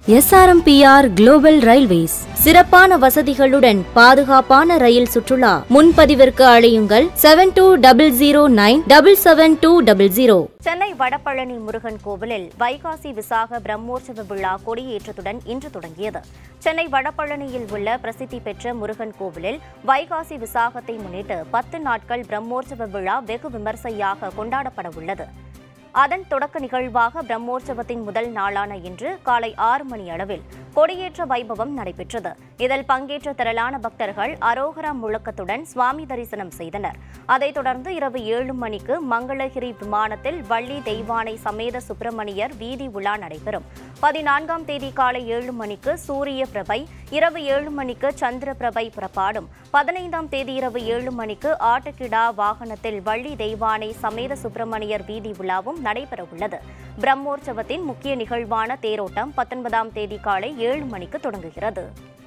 SRMPR global railways சிறப்பான வசதிகளுடன் பாதுகாப்பான ரயில் சுற்றுலா முன்பதிவிற்கு அழையுங்கள் seven two double zero nine double seven two double zero Chennai Vadapalani Murugan கோவிலில் வைகாசி விசாக பிரம்மோற்சவ விழா கொடியேற்றத்துடன் இன்று தொடங்கியது சென்னை வடபழனியில் உள்ள பிரசித்தி பெற்ற முருகன் கோவிலில் வைகாசி விசாகத்தை முன்னிட்டு பத்து நாட்கள் பிரம்மோற்சவ விழா வெகு விமர்சையாக கொண்டாடப்பட உள்ளது அதன் தொடக்க நிகழ்வாக பிரம்மோற்சவத்தின் முதல் நாளான இன்று காலை ஆறு மணி அளவில் கொடியேற்ற வைபவம் நடைபெற்றது இதில் பங்கேற்ற திரளான பக்தர்கள் அரோகரா முழக்கத்துடன் சுவாமி தரிசனம் செய்தனர் அதைத் தொடர்ந்து இரவு ஏழு மணிக்கு மங்களகிரி விமானத்தில் வள்ளி தெய்வானை சமேத சுப்பிரமணியர் வீதி உலா நடைபெறும் பதினான்காம் தேதி காலை ஏழு மணிக்கு சூரிய பிரபை இரவு ஏழு மணிக்கு சந்திர பிரபை புறப்பாடும் பதினைந்தாம் தேதி இரவு ஏழு மணிக்கு ஆட்டுக்கிடா வாகனத்தில் வள்ளி தெய்வானை சமேத சுப்பிரமணியர் வீதி உலாவும் நடைபெறவுள்ளது பிரம்மோற்சவத்தின் முக்கிய நிகழ்வான தேரோட்டம் பத்தொன்பதாம் தேதி காலை ஏழு மணிக்கு தொடங்குகிறது